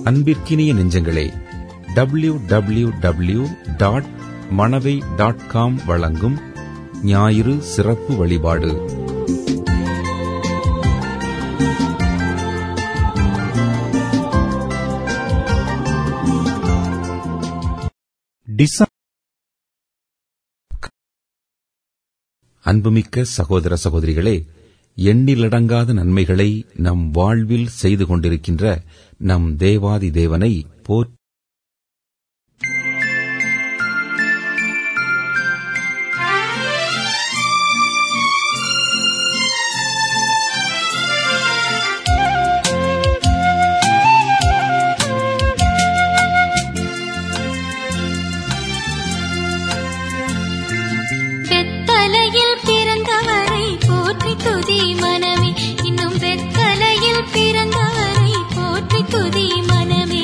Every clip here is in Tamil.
அன்பிற்கினிய நெஞ்சங்களே W W W dot Manavai dot com வழங்கும் ஞாயிறு சிறப்பு வழிபாடு டிச அன்புமிக்க சகோதர சகோதரிகளே எண்ணிலடங்காத நன்மைகளை நம் வாழ்வில் செய்து கொண்டிருக்கின்ற நம் தேவாதி தேவனை போற் வெத்தலையில் பிறந்தவரை போற்றி துதி மனமே இன்னும் வெத்தலையில் பிறந்தவரை போற்றி துதி மனமே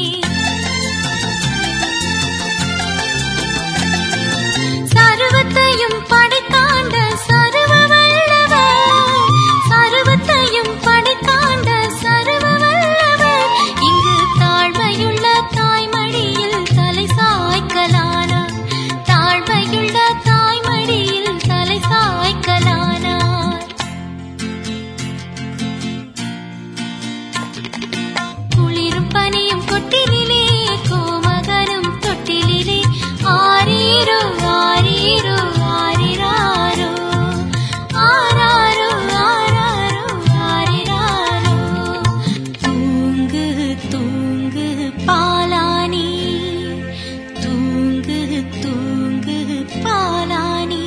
சர்வத்தையும் படைத்தாண்ட சர்வ வல்லவர் சர்வத்தையும் படைத்தாண்ட சர்வ வல்லவர் இங்கு தாழ்மையுள்ள தாய்மடியில் தலை சாய்க்கலானார் தாழ்மையுள்ள தாய்மடியில் தலை சாய்க்கலானார் குளிரும் பனியும் கொட்டிலே கோமகனும் தொட்டிலே ஆரீரோ ஆரீரோ ஆரிராரோ ஆராரோ ஆராரோ ஆரிராரோ தூங்கு தூங்கு பாலானி தூங்கு தூங்கு பாலானி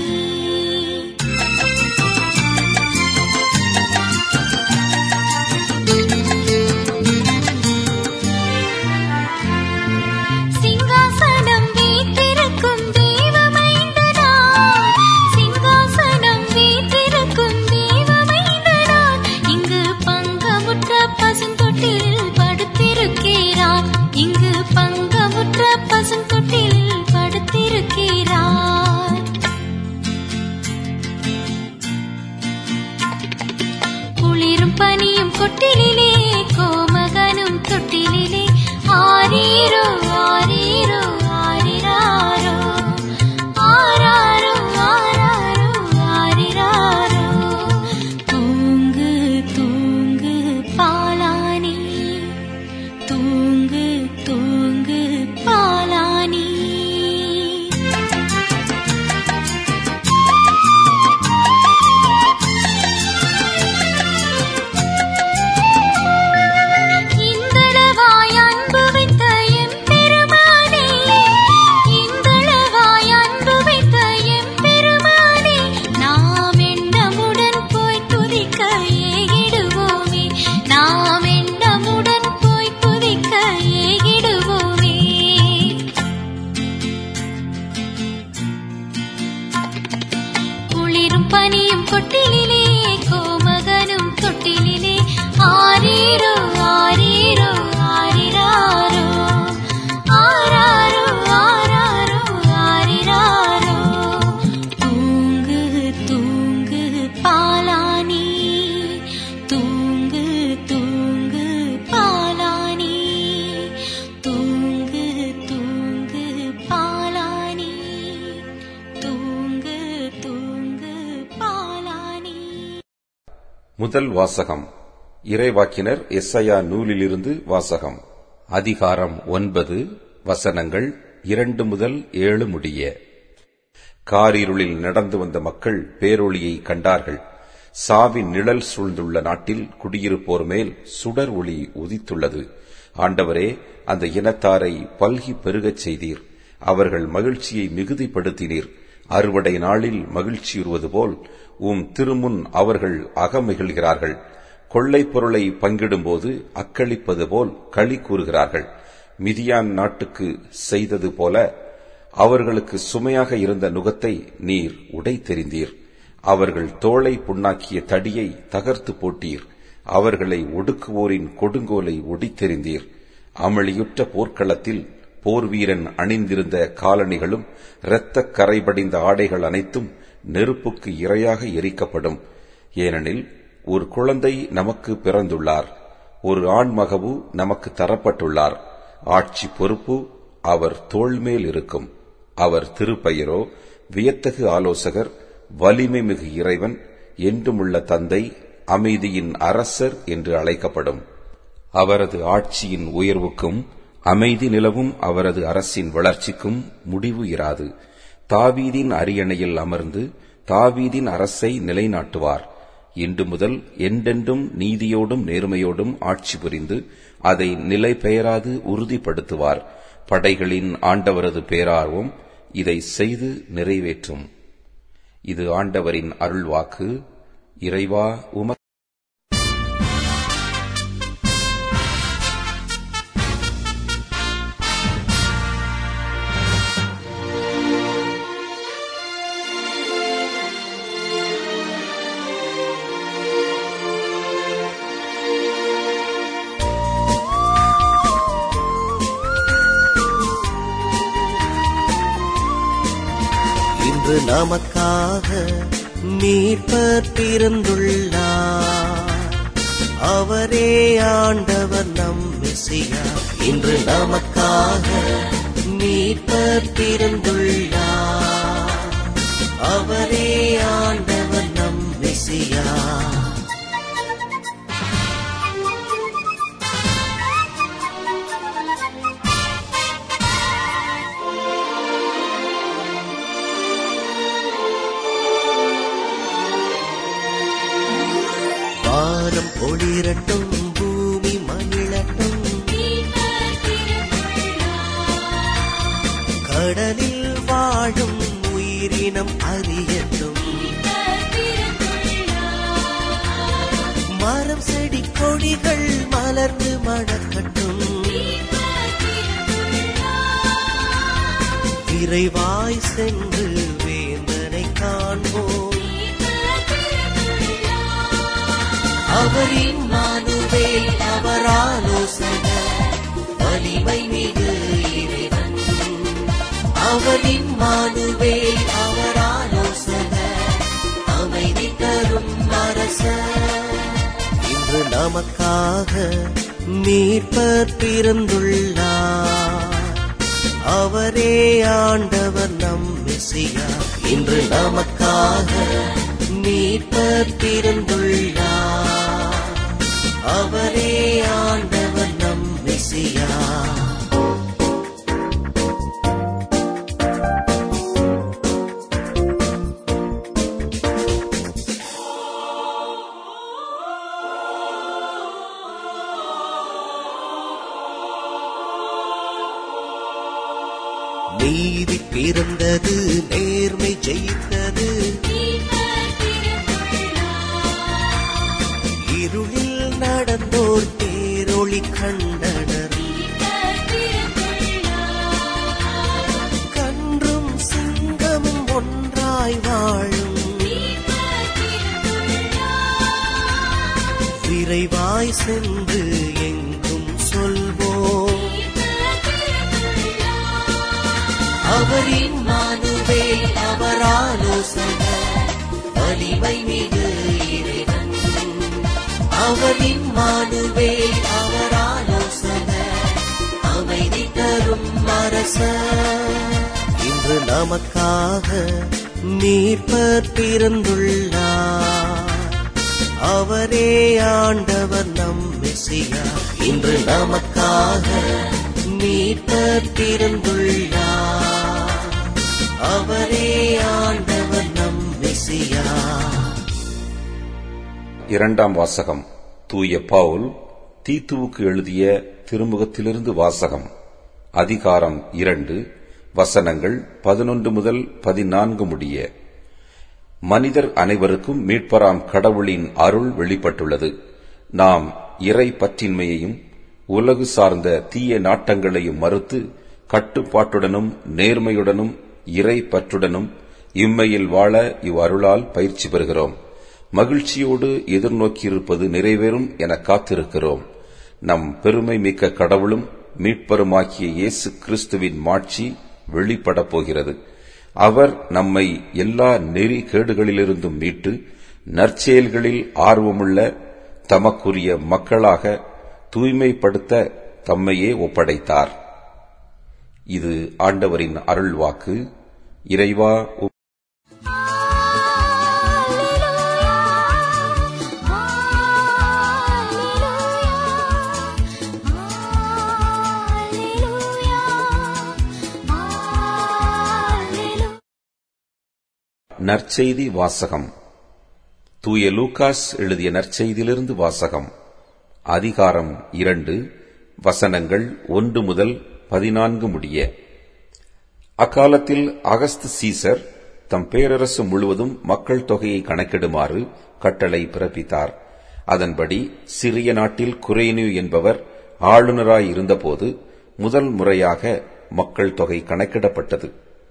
சிங்காசனம் வீற்றிருக்கும் தெய்வமைந்தனார் சிங்காசனம் வீற்றிருக்கும் தெய்வமைந்தனார் இங்கு பங்கமுற்ற பசுந்தொட்டில் படுத்திருக்கிறார் இங்கு பங்கமுற்ற பசுந்தொட்டில் படுத்திருக்கிறார் குளிரும் பனியும் கொட்டிலே கோமகனும் தொட்டிலே ஆரீரோ ஆரீரோ ஆரிராரோ ஆராரோ ஆராரோ ஆரிராரோ தூங்கு தூங்கு பாலானி தூங்கு தூங்கு பாலானி இந்தளவாய் அன்பு வைத்த எம்பெருமானே இந்தளவாய் அன்பு வைத்த எம்பெருமானே நாம் எண்ணமுடன் போய் துதிக்க ஏகிடுவோமே நாம் எண்ணமுடன் போய் துதிக்க ஏகிடுவோமே குளிரும் பனியும் கொட்டிலே கோமகனும் தொட்டிலே ஆரீரோ ஆரீரோ ஆரிராரோ ஆராரோ ஆராரோ ஆரிராரோ தூங்கு தூங்கு பாலானி தூங்கு தூங்கு பாலானி தூங்கு தூங்கு பாலானி தூங்கு தூங்கு பாலானி முதல் வாசகம் இறைவாக்கினர் எஸ்ஐயா நூலிலிருந்து வாசகம் அதிகாரம் ஒன்பது வசனங்கள் இரண்டு முதல் ஏழு முடிய காரிருளில் நடந்து வந்த மக்கள் பேரொளியை கண்டார்கள் சாவின் நிழல் சூழ்ந்துள்ள நாட்டில் குடியிருப்போர் மேல் சுடர் ஒளி உதித்துள்ளது ஆண்டவரே அந்த இனத்தாரை பல்கி பெருகச் செய்தீர் அவர்கள் மகிழ்ச்சியை மிகுதிப்படுத்தினீர் அறுவடை நாளில் மகிழ்ச்சியுறுவது போல் உம் திருமுன் அவர்கள் அகமகிழ்கிறார்கள் கொள்ளைப் பொருளை பங்கிடும்போது அக்களிப்பது போல் களி கூறுகிறார்கள் மிதியான் நாட்டுக்கு செய்தது போல அவர்களுக்கு சுமையாக இருந்த நுகத்தை நீர் உடை தெரிந்தீர் அவர்கள் தோளை புண்ணாக்கிய தடியை தகர்த்து போட்டீர் அவர்களை ஒடுக்குவோரின் கொடுங்கோலை ஒடித்தெறிந்தீர் அமளியுற்ற போர்க்களத்தில் போர்வீரன் அணிந்திருந்த காலணிகளும் இரத்தக் கரைபடிந்த ஆடைகள் அனைத்தும் நெருப்புக்கு இரையாக எரிக்கப்படும் ஏனெனில் ஒரு குழந்தை நமக்கு பிறந்துள்ளார் ஒரு ஆண்மகவு நமக்கு தரப்பட்டுள்ளார் ஆட்சி பொறுப்பு அவர் தோள்மேல் இருக்கும் அவர் திருப்பெயரோ வியத்தகு ஆலோசகர் வலிமை மிகு இறைவன் என்றுமுள்ள தந்தை அமைதியின் அரசர் என்று அழைக்கப்படும் அவரது ஆட்சியின் உயர்வுக்கும் அமைதி நிலவும் அவரது அரசின் வளர்ச்சிக்கும் முடிவு இராது தாவீதின் அரியணையில் அமர்ந்து தாவீதின் அரசை நிலைநாட்டுவார் இன்று முதல் என்றென்றும் நீதியோடும் நேர்மையோடும் ஆட்சி புரிந்து அதை நிலை பெயராது உறுதிப்படுத்துவார் படைகளின் ஆண்டவரது பேரார்வம் இதை செய்து நிறைவேற்றும் இது ஆண்டவரின் அருள்வாக்கு இறைவா உம இன்று நமக்காக மீட்பர் பிறந்துள்ளார் அவரே ஆண்டவர் நம் மெசியா இன்று நமக்காக மீட்பர் பிறந்துள்ளார் அவரே ஆண்டவர் நம் மெசியா வானம் ஒளிரட்டும் பூமி மகிழட்டும் கடலில் வாழும் உயிரினம் அறியட்டும் மரம் செடி கொடிகள் மலர்ந்து மணக்கட்டும் விரைவாய் சென்று வேந்தனை காண்போம் அவரின் மானுவே அவர் ஆலோசகர் வலிமை மிகு இறைவன் அவரின் மானுவே அவர் ஆலோசகர் அமைதி தரும் அரசர் இன்று நமக்காக மீட்பர் பிறந்துள்ளார் அவரே ஆண்டவர் நம் மெசியா இன்று நமக்காக மீட்பர் பிறந்துள்ளார் அவரே ஆண்டவர் நம் மெசியா நீதி பிறந்தது நேர்மை ஜெயித்தது இருளில் நடந்தோர் பேரொளி கண்டனர் கன்றும் சிங்கமும் ஒன்றாய் வாழும் விரைவாய் சென்று எங்கும் சொல்வோம் அவரின் மானுவே அவர் ஆலோசகர் வலிமை மிகு இறைவன் அவரின் மானுவே அவர் ஆலோசகர் அமைதி தரும் அரசர் இன்று நமக்காக மீட்பர் பிறந்துள்ளார் அவரே ஆண்டவர் நம் மெசியா இன்று நமக்காக மீட்பர் பிறந்துள்ளார் அவரே ஆண்டவர் நம் மெசியா இரண்டாம் வாசகம் தூய பவுல் தீத்துவுக்கு எழுதிய திருமுகத்திலிருந்து வாசகம் அதிகாரம் இரண்டு வசனங்கள் பதினொன்று முதல் பதினான்கு முடிய மனிதர் அனைவருக்கும் மீட்பராம் கடவுளின் அருள் வெளிப்பட்டுள்ளது நாம் இறை பற்றின்மையையும் உலகு சார்ந்த தீய நாட்டங்களையும் மறுத்து கட்டுப்பாட்டுடனும் நேர்மையுடனும் இறை பற்றுடனும் இம்மையில் வாழ இவ் அருளால் பயிற்சி பெறுகிறோம் மகிழ்ச்சியோடு எதிர்நோக்கியிருப்பது நிறைவேறும் என காத்திருக்கிறோம் நம் பெருமை மிக்க கடவுளும் மீட்பருமாக்கிய இயேசு கிறிஸ்துவின் மாட்சி வெளிப்படப் போகிறது அவர் நம்மை எல்லா நெறி கேடுகளிலிருந்தும் மீட்டு நற்செயல்களில் ஆர்வமுள்ள தமக்குரிய மக்களாக தூய்மைப்படுத்த தம்மையே ஒப்படைத்தார் இது ஆண்டவரின் அருள் வாக்கு இறைவா உம் நற்செய்தி வாசகம் தூய லூகாஸ் எழுதிய நற்செய்தியிலிருந்து வாசகம் அதிகாரம் இரண்டு வசனங்கள் ஒன்று முதல் பதினான்கு முடிய அக்காலத்தில் அகஸ்து சீசர் தம் பேரரசு முழுவதும் மக்கள் தொகையை கணக்கிடுமாறு கட்டளை பிறப்பித்தார் அதன்படி சிறிய நாட்டில் குரேனியு என்பவர் ஆளுநராய் இருந்தபோது முதல் முறையாக மக்கள் தொகை கணக்கிடப்பட்டது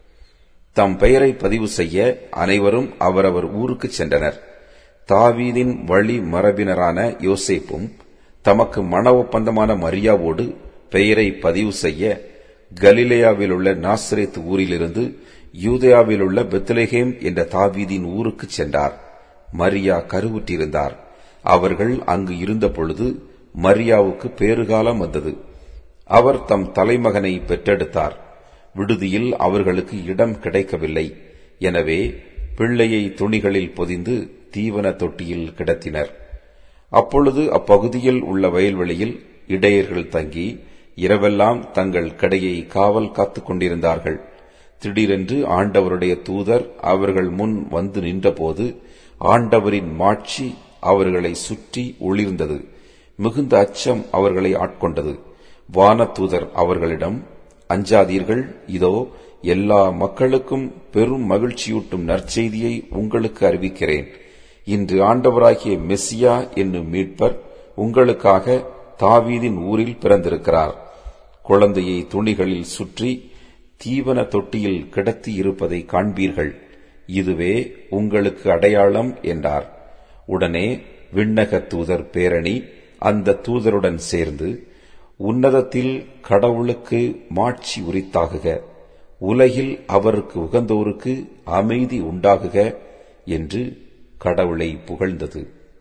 தம் பெயரை பதிவு செய்ய அனைவரும் அவரவர் ஊருக்கு சென்றனர் தாவீதின் வழி மரபினரான யோசேப்பும் தமக்கு மன ஒப்பந்தமான மரியாவோடு பெயரை பதிவு செய்ய கலிலேயாவில் உள்ள நாசரேத் ஊரிலிருந்து யூதேயாவில் உள்ள பெத்லஹேம் என்ற தாவீதின் ஊருக்கு சென்றார் மரியா கருவுற்றிருந்தார் அவர்கள் அங்கு இருந்த பொழுது மரியாவுக்கு பேறுகாலம் வந்தது அவர் தம் தலைமகனை பெற்றெடுத்தார் விடுதியில் அவர்களுக்கு இடம் கிடைக்கவில்லை எனவே பிள்ளையை துணிகளில் பொதிந்து தீவன தொட்டியில் கிடத்தினர் அப்பொழுது அப்பகுதியில் உள்ள வயல்வெளியில் இடையர்கள் தங்கி இரவெல்லாம் தங்கள் கடையை காவல் காத்துக் கொண்டிருந்தார்கள் திடீரென்று ஆண்டவருடைய தூதர் அவர்கள் முன் வந்து நின்றபோது ஆண்டவரின் மாட்சி அவர்களை சுற்றி ஒளிர்ந்தது மிகுந்த அச்சம் அவர்களை ஆட்கொண்டது வானதூதர் அவர்களிடம் அஞ்சாதீர்கள் இதோ எல்லா மக்களுக்கும் பெரும் மகிழ்ச்சியூட்டும் நற்செய்தியை உங்களுக்கு அறிவிக்கிறேன் இன்று ஆண்டவராகிய மெஸ்ஸியா என்னும் மீட்பர் உங்களுக்காக தாவீதின் ஊரில் பிறந்திருக்கிறார் குழந்தையை துணிகளில் சுற்றி தீவன தொட்டியில் கிடத்தி இருப்பதை காண்பீர்கள் இதுவே உங்களுக்கு அடையாளம் என்றார் உடனே விண்ணக தூதர் பேரணி அந்த தூதருடன் சேர்ந்து உன்னதத்தில் கடவுளுக்கு மாட்சி உரித்தாகுக உலகில் அவருக்கு உகந்தோருக்கு அமைதி உண்டாகுக என்று கடவுளை புகழ்ந்தது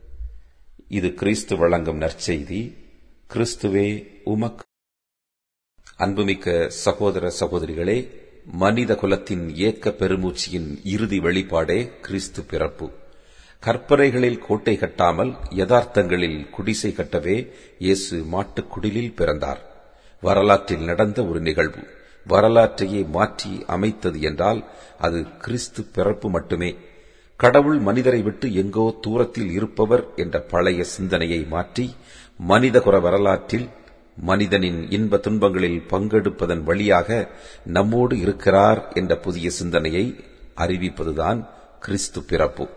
இது கிறிஸ்து வழங்கும் நற்செய்தி கிறிஸ்துவே உமக்கு அன்புமிக்க சகோதர சகோதரிகளே மனித குலத்தின் ஏக்க பெருமூச்சியின் இறுதி வெளிப்பாடே கிறிஸ்து பிறப்பு கற்பனைகளில் கோட்டை கட்டாமல் யதார்த்தங்களில் குடிசை கட்டவே இயேசு மாட்டுக் குடிலில் பிறந்தார் வரலாற்றில் நடந்த ஒரு நிகழ்வு வரலாற்றையே மாற்றி அமைத்தது என்றால் அது கிறிஸ்து பிறப்பு மட்டுமே கடவுள் மனிதரை விட்டு எங்கோ தூரத்தில் இருப்பவர் என்ற பழைய சிந்தனையை மாற்றி மனிதகுல வரலாற்றில் மனிதனின் இன்ப துன்பங்களில் பங்கெடுப்பதன் வழியாக நம்மோடு இருக்கிறார் என்ற புதிய சிந்தனையை அறிவிப்பதுதான் கிறிஸ்து பிறப்பு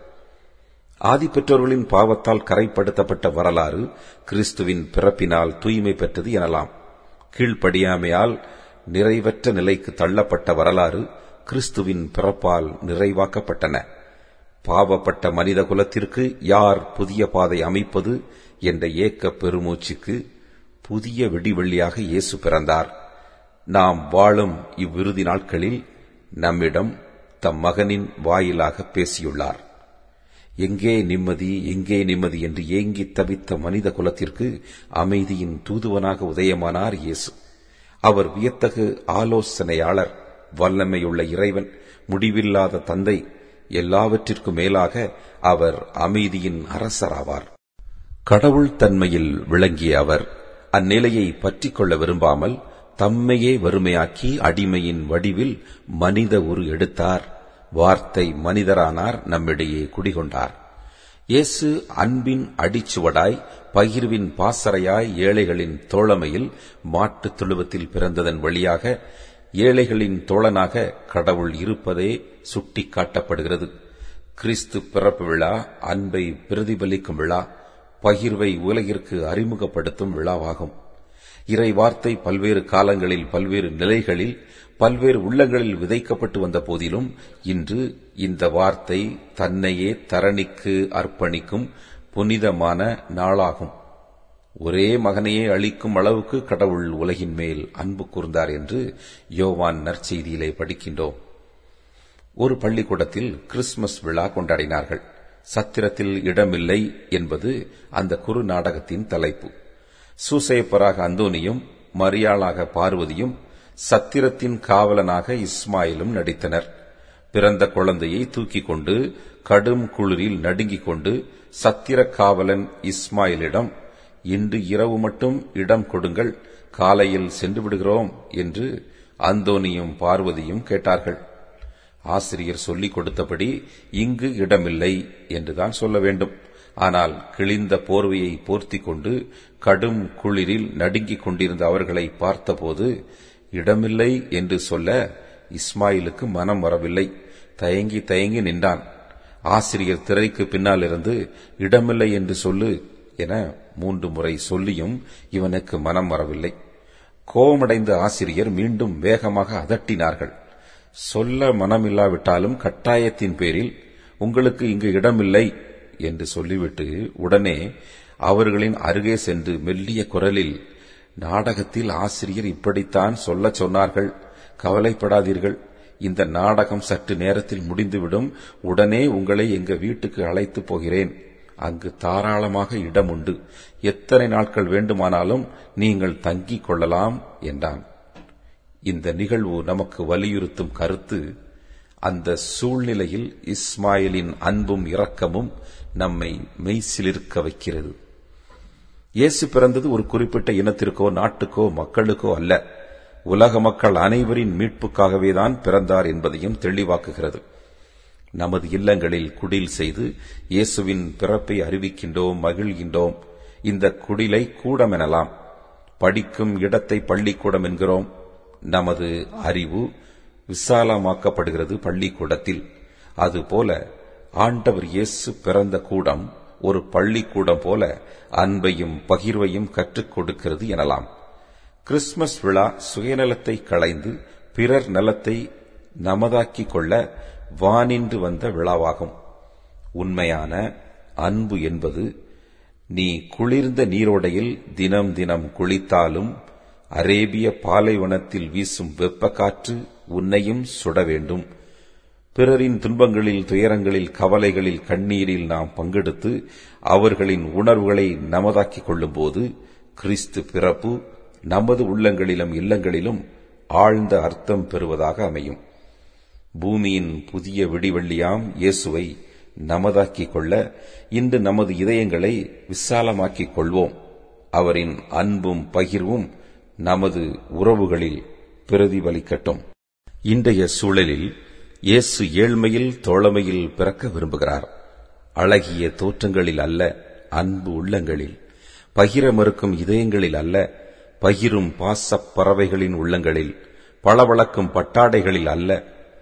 ஆதி பெற்றோர்களின் பாவத்தால் கரைப்படுத்தப்பட்ட வரலாறு கிறிஸ்துவின் பிறப்பினால் தூய்மை பெற்றது எனலாம் கீழ்ப்படியாமையால் நிறைவற்ற நிலைக்கு தள்ளப்பட்ட வரலாறு கிறிஸ்துவின் பிறப்பால் நிறைவாக்கப்பட்டன பாவப்பட்ட மனித குலத்திற்கு யார் புதிய பாதை அமைப்பது என்ற ஏக்க பெருமூச்சுக்கு புதிய விடிவெள்ளியாக இயேசு பிறந்தார் நாம் வாழும் இவ்விறுதி நாட்களில் நம்மிடம் தம் மகனின் வாயிலாக பேசியுள்ளார் எங்கே நிம்மதி எங்கே நிம்மதி என்று ஏங்கி தவித்த மனித குலத்திற்கு அமைதியின் தூதுவனாக உதயமானார் இயேசு அவர் வியத்தகு ஆலோசனையாளர் வல்லமையுள்ள இறைவன் முடிவில்லாத தந்தை எல்லாவற்றிற்கும் மேலாக அவர் அமைதியின் அரசராவார் கடவுள் தன்மையில் விளங்கிய அவர் அந்நிலையை பற்றிக் கொள்ள விரும்பாமல் தம்மையே வறுமையாக்கி அடிமையின் வடிவில் மனித உரு எடுத்தார் வார்த்தை மனிதரானார் நம்மிடையே குடிகொண்டார் இயேசு அன்பின் அடிச்சுவடாய் பகிர்வின் பாசறையாய் ஏழைகளின் தோழமையில் மாட்டுத் தொழுவத்தில் பிறந்ததன் வழியாக ஏழைகளின் தோழனாக கடவுள் இருப்பதே சுட்டிக்காட்டப்படுகிறது கிறிஸ்து பிறப்பு விழா அன்பை பிரதிபலிக்கும் விழா பகிர்வை உலகிற்கு அறிமுகப்படுத்தும் விழாவாகும் இறை வார்த்தை பல்வேறு காலங்களில் பல்வேறு நிலைகளில் பல்வேறு உள்ளங்களில் விதைக்கப்பட்டு வந்த போதிலும் இன்று இந்த வார்த்தை தன்னையே தரணிக்கு அர்ப்பணிக்கும் புனிதமான நாளாகும் ஒரே மகனையே அளிக்கும் அளவுக்கு கடவுள் உலகின் மேல் அன்பு கூர்ந்தார் என்று யோவான் நற்செய்தியிலே படிக்கின்றோம் ஒரு பள்ளிக்கூடத்தில் கிறிஸ்துமஸ் விழா கொண்டாடினார்கள் சத்திரத்தில் இடமில்லை என்பது அந்த குறு நாடகத்தின் தலைப்பு சூசையப்பராக அந்தோனியும் மரியாளாக பார்வதியும் சத்திரத்தின் காவலனாக இஸ்மாயிலும் நடித்தனர் பிறந்த குழந்தையை தூக்கிக் கொண்டு கடும் குளிரில் நடுங்கிக் கொண்டு சத்திர காவலன் இஸ்மாயிலிடம் இன்று இரவு மட்டும் இடம் கொடுங்கள் காலையில் சென்று விடுகிறோம் என்று அந்தோனியும் பார்வதியும் கேட்டார்கள் ஆசிரியர் சொல்லிக் கொடுத்தபடி இங்கு இடமில்லை என்றுதான் சொல்ல வேண்டும் ஆனால் கிழிந்த போர்வையை போர்த்திக் கொண்டு கடும் குளிரில் நடுங்கிக் கொண்டிருந்த அவர்களை பார்த்தபோது இடமில்லை என்று சொல்ல இஸ்மாயிலுக்கு மனம் வரவில்லை தயங்கி தயங்கி நின்றான் ஆசிரியர் திரைக்கு பின்னால் இருந்து இடமில்லை என்று சொல்லு என மூன்று முறை சொல்லியும் இவனுக்கு மனம் வரவில்லை கோபமடைந்த ஆசிரியர் மீண்டும் வேகமாக அதட்டினார்கள் சொல்ல மனமில்லாவிட்டாலும் கட்டாயத்தின் பேரில் உங்களுக்கு இங்கு இடமில்லை என்று சொல்லிவிட்டு உடனே அவர்களின் அருகே சென்று மெல்லிய குரலில் நாடகத்தில் ஆசிரியர் இப்படித்தான் சொல்லச் சொன்னார்கள் கவலைப்படாதீர்கள் இந்த நாடகம் சற்று நேரத்தில் முடிந்துவிடும் உடனே உங்களை எங்க வீட்டுக்கு அழைத்து போகிறேன் அங்கு தாராளமாக இடம் உண்டு எத்தனை நாட்கள் வேண்டுமானாலும் நீங்கள் தங்கிக் கொள்ளலாம் என்றான் இந்த நிகழ்வு நமக்கு வலியுறுத்தும் கருத்து அந்த சூழ்நிலையில் இஸ்மாயிலின் அன்பும் இரக்கமும் நம்மை மெய்சிலிருக்க வைக்கிறது இயேசு பிறந்தது ஒரு குறிப்பிட்ட இனத்திற்கோ நாட்டுக்கோ மக்களுக்கோ அல்ல உலக மக்கள் அனைவரின் மீட்புக்காகவேதான் பிறந்தார் என்பதையும் தெளிவாக்குகிறது நமது இல்லங்களில் குடில் செய்து இயேசுவின் பிறப்பை அறிவிக்கின்றோம் மகிழ்கின்றோம் இந்த குடிலை கூடம் எனலாம் படிக்கும் இடத்தை பள்ளிக்கூடம் என்கிறோம் நமது அறிவு விசாலமாக்கப்படுகிறது பள்ளிக்கூடத்தில் அதுபோல ஆண்டவர் இயேசு பிறந்த கூடம் ஒரு பள்ளிக்கூடம் போல அன்பையும் பகிர்வையும் கற்றுக் கொடுக்கிறது எனலாம் கிறிஸ்துமஸ் விழா சுயநலத்தை களைந்து பிறர் நலத்தை நமதாக்கிக் கொள்ள வானின்று வந்த விழாவாகும் உண்மையான அன்பு என்பது நீ குளிர்ந்த நீரோடையில் தினம் தினம் குளித்தாலும் அரேபிய பாலைவனத்தில் வீசும் வெப்ப காற்று உன்னையும் சுட வேண்டும் பிறரின் துன்பங்களில் துயரங்களில் கவலைகளில் கண்ணீரில் நாம் பங்கெடுத்து அவர்களின் உணர்வுகளை நமதாக்கிக் கொள்ளும்போது கிறிஸ்து பிறப்பு நமது உள்ளங்களிலும் இல்லங்களிலும் ஆழ்ந்த அர்த்தம் பெறுவதாக அமையும் பூமியின் புதிய விடிவெள்ளியாம் இயேசுவை நமதாக்கிக் கொள்ள இன்று நமது இதயங்களை விசாலமாக்கிக் கொள்வோம் அவரின் அன்பும் பகிர்வும் நமது உறவுகளில் பிரதிபலிக்கட்டும் இன்றைய சூழலில் இயேசு ஏழ்மையில் தோழமையில் பிறக்க விரும்புகிறார் அழகிய தோற்றங்களில் அல்ல அன்பு உள்ளங்களில் பகிர மறுக்கும் இதயங்களில் அல்ல பகிரும் பாசப் பறவைகளின் உள்ளங்களில் பளபளக்கும் பட்டாடைகளில் அல்ல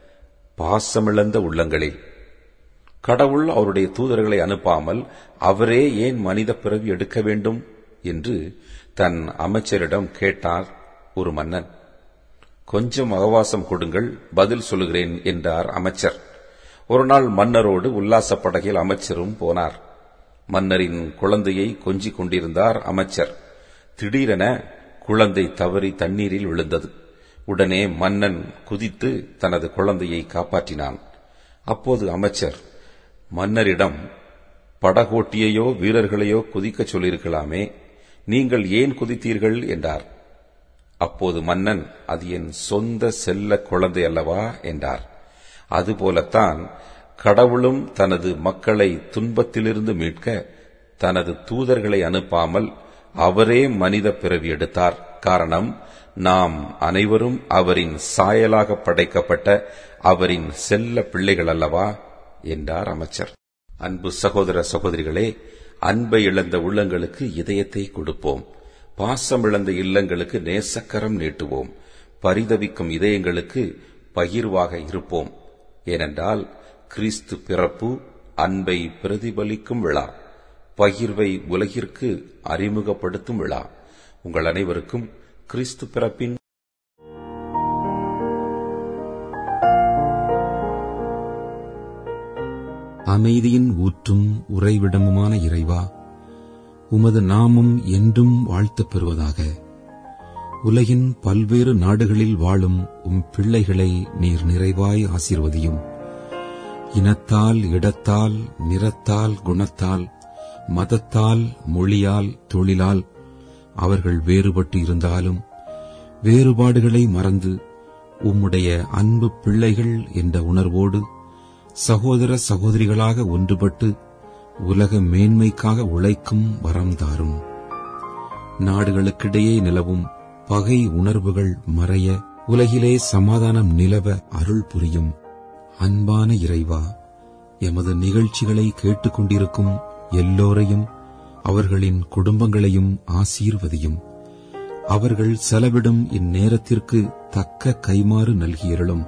பாசமிழந்த உள்ளங்களில் கடவுள் அவருடைய தூதர்களை அனுப்பாமல் அவரே ஏன் மனித பிறவி எடுக்க வேண்டும் என்று தன் அமைச்சரிடம் கேட்டார் ஒரு மன்னன் கொஞ்சம் அவகாசம் கொடுங்கள் பதில் சொல்லுகிறேன் என்றார் அமைச்சர் ஒரு நாள் மன்னரோடு உல்லாச படகில் அமைச்சரும் போனார் மன்னரின் குழந்தையை கொஞ்சிக் கொண்டிருந்தார் அமைச்சர் திடீரென குழந்தை தவறி தண்ணீரில் விழுந்தது உடனே மன்னன் குதித்து தனது குழந்தையை காப்பாற்றினான் அப்போது அமைச்சர் மன்னரிடம் படகோட்டியையோ வீரர்களையோ குதிக்கச் சொல்லியிருக்கலாமே நீங்கள் ஏன் குதித்தீர்கள் என்றார் அப்போது மன்னன் அது என் சொந்த செல்ல குழந்தை அல்லவா என்றார் அதுபோலத்தான் கடவுளும் தனது மக்களை துன்பத்திலிருந்து மீட்க தனது தூதர்களை அனுப்பாமல் அவரே மனித பிறவி எடுத்தார் காரணம் நாம் அனைவரும் அவரின் சாயலாக படைக்கப்பட்ட அவரின் செல்ல பிள்ளைகள் அல்லவா என்றார் அமைச்சர் அன்பு சகோதர சகோதரிகளே அன்பை இழந்த உள்ளங்களுக்கு இதயத்தை கொடுப்போம் பாசம் இழந்த இல்லங்களுக்கு நேசக்கரம் நீட்டுவோம் பரிதவிக்கும் இதயங்களுக்கு பகிர்வாக இருப்போம் ஏனென்றால் கிறிஸ்து பிறப்பு அன்பை பிரதிபலிக்கும் விழா பகிர்வை உலகிற்கு அறிமுகப்படுத்தும் விழா உங்கள் அனைவருக்கும் கிறிஸ்து பிறப்பின் அமைதியின் ஊற்றும் உறைவிடமுமான இறைவா உமது நாமம் என்றும் வாழ்த்தப் பெறுவதாக உலகின் பல்வேறு நாடுகளில் வாழும் உம் பிள்ளைகளை நீர் நிறைவாய் ஆசீர்வதியும் இனத்தால் இடத்தால் நிறத்தால் குணத்தால் மதத்தால் மொழியால் தொழிலால் அவர்கள் வேறுபட்டு இருந்தாலும் வேறுபாடுகளை மறந்து உம்முடைய அன்பு பிள்ளைகள் என்ற உணர்வோடு சகோதர சகோதரிகளாக ஒன்றுபட்டு உலக மேன்மைக்காக உழைக்கும் வரம் தாரும் நாடுகளுக்கிடையே நிலவும் பகை உணர்வுகள் மறைய உலகிலே சமாதானம் நிலவ அருள் புரியும் அன்பான இறைவா எமது நிகழ்ச்சிகளை கேட்டுக்கொண்டிருக்கும் எல்லோரையும் அவர்களின் குடும்பங்களையும் ஆசீர்வதியும் அவர்கள் செலவிடும் இந்நேரத்திற்கு தக்க கைமாறு நல்கியருளும்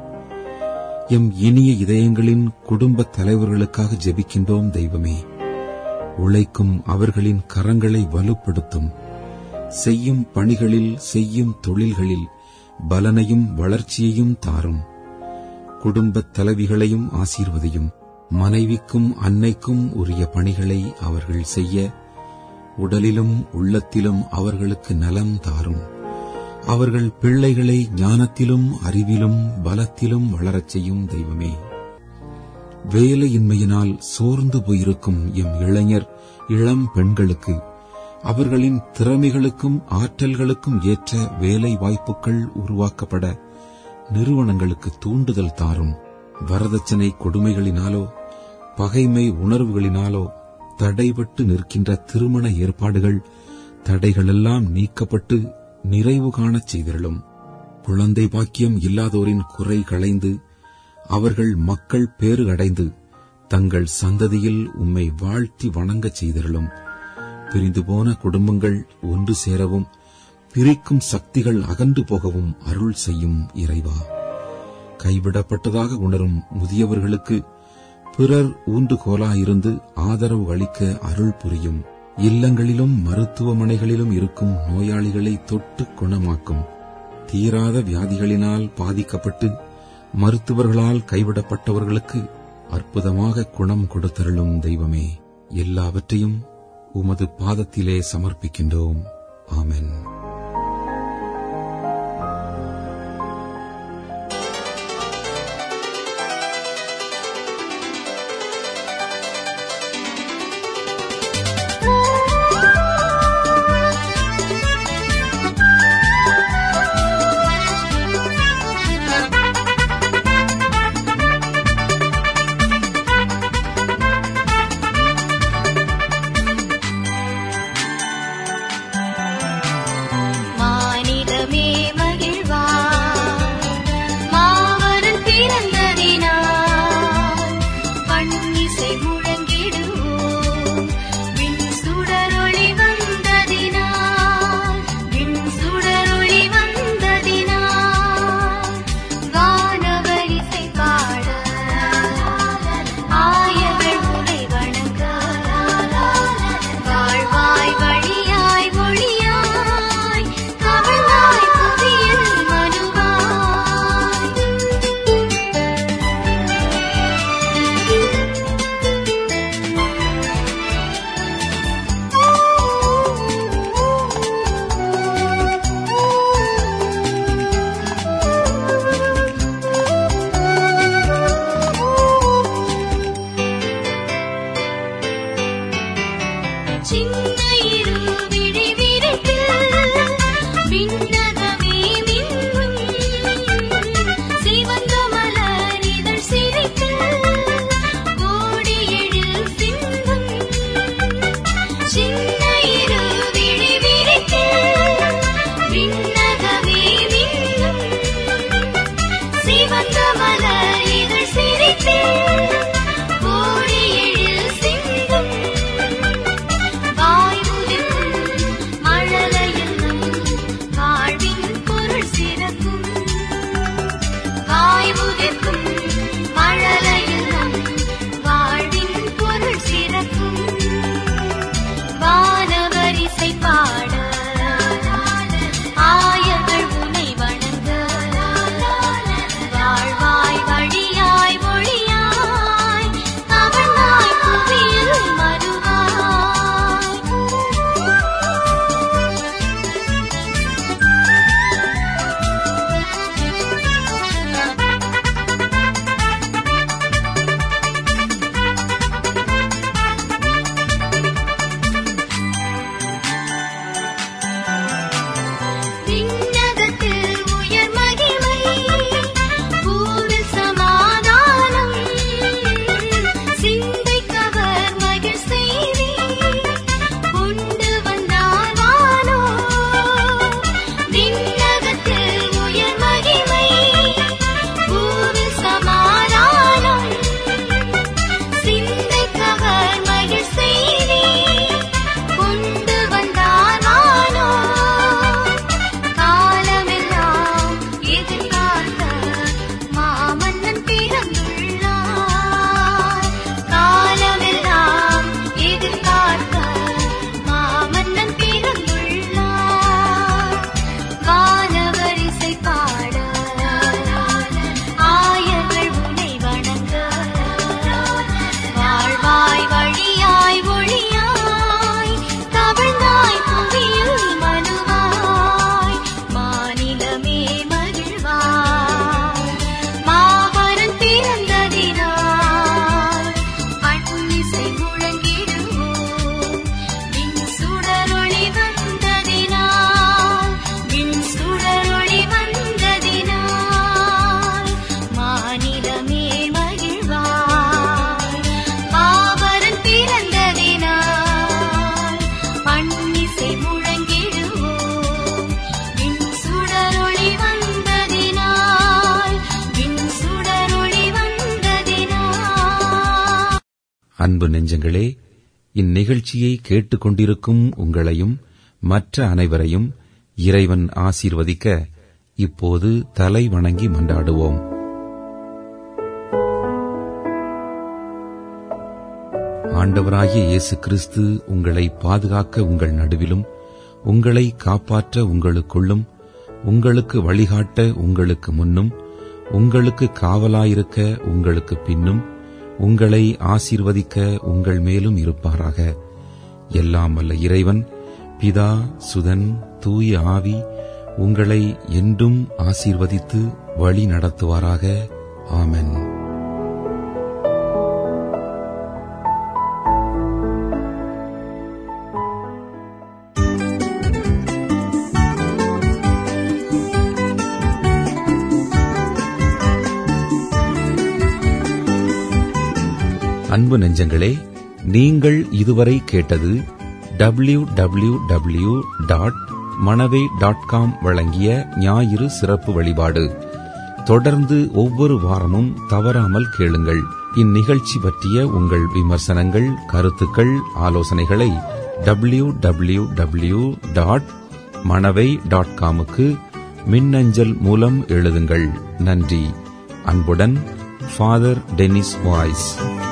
எம் இனிய இதயங்களின் குடும்பத் தலைவர்களுக்காக ஜெபிக்கின்றோம் தெய்வமே உழைக்கும் அவர்களின் கரங்களை வலுப்படுத்தும் செய்யும் பணிகளில் செய்யும் தொழில்களில் பலனையும் வளர்ச்சியையும் தாரும் குடும்பத் தலைவிகளையும் ஆசீர்வதியும் மனைவிக்கும் அன்னைக்கும் உரிய பணிகளை அவர்கள் செய்ய உடலிலும் உள்ளத்திலும் அவர்களுக்கு நலம் தாரும் அவர்கள் பிள்ளைகளை ஞானத்திலும் அறிவிலும் பலத்திலும் வளரச் செய்யும் தெய்வமே வேலையின்மையினால் சோர்ந்து போயிருக்கும் எம் இளைஞர் இளம் பெண்களுக்கு அவர்களின் திறமைகளுக்கும் ஆற்றல்களுக்கும் ஏற்ற வேலை வாய்ப்புகள் உருவாக்கப்பட நிறுவனங்களுக்கு தூண்டுதல் தாரும் வரதட்சணை கொடுமைகளினாலோ பகைமை உணர்வுகளினாலோ தடைபட்டு நிற்கின்ற திருமண ஏற்பாடுகள் தடைகளெல்லாம் நீக்கப்பட்டு நிறைவு காணச் செய்திருளும் குழந்தை பாக்கியம் இல்லாதோரின் குறை களைந்து அவர்கள் மக்கள் பேறு அடைந்து தங்கள் சந்ததியில் உம்மை வாழ்த்தி வணங்கச் செய்திருளும் பிரிந்து போன குடும்பங்கள் ஒன்று சேரவும் பிரிக்கும் சக்திகள் அகன்று போகவும் அருள் செய்யும் இறைவா கைவிடப்பட்டதாக உணரும் முதியவர்களுக்கு பிறர் ஊன்றுகோலாயிருந்து ஆதரவு அளிக்க அருள் புரியும் இல்லங்களிலும் மருத்துவமனைகளிலும் இருக்கும் நோயாளிகளை தொட்டு குணமாக்கும் தீராத வியாதிகளினால் பாதிக்கப்பட்டு மருத்துவர்களால் கைவிடப்பட்டவர்களுக்கு அற்புதமாக குணம் கொடுத்தருளும் தெய்வமே எல்லாவற்றையும் உமது பாதத்திலே சமர்ப்பிக்கின்றோம் ஆமென் அன்பு நெஞ்சங்களே இந்நிகழ்ச்சியை கேட்டுக்கொண்டிருக்கும் உங்களையும் மற்ற அனைவரையும் இறைவன் ஆசீர்வதிக்க இப்போது தலை வணங்கி மன்றாடுவோம் ஆண்டவராகிய இயேசு கிறிஸ்து உங்களை பாதுகாக்க உங்கள் நடுவிலும் உங்களை காப்பாற்ற உங்களுக்குள்ளும் உங்களுக்கு வழிகாட்ட உங்களுக்கு முன்னும் உங்களுக்கு காவலாயிருக்க உங்களுக்கு பின்னும் உங்களை ஆசீர்வதிக்க உங்கள் மேலும் இருப்பாராக எல்லாம் வல்ல இறைவன் பிதா சுதன் தூய ஆவி உங்களை என்றும் ஆசீர்வதித்து வழி நடத்துவாராக ஆமென் அன்பு நெஞ்சங்களே நீங்கள் இதுவரை கேட்டது W W W dot Manavai dot com வழங்கிய ஞாயிறு சிறப்பு வழிபாடு தொடர்ந்து ஒவ்வொரு வாரமும் தவறாமல் கேளுங்கள் இந்நிகழ்ச்சி பற்றிய உங்கள் விமர்சனங்கள் கருத்துக்கள் ஆலோசனைகளை W W W dot Manavai dot காமுக்கு மின்னஞ்சல் மூலம் எழுதுங்கள் நன்றி அன்புடன் ஃபாதர் டென்னிஸ் வாய்ஸ்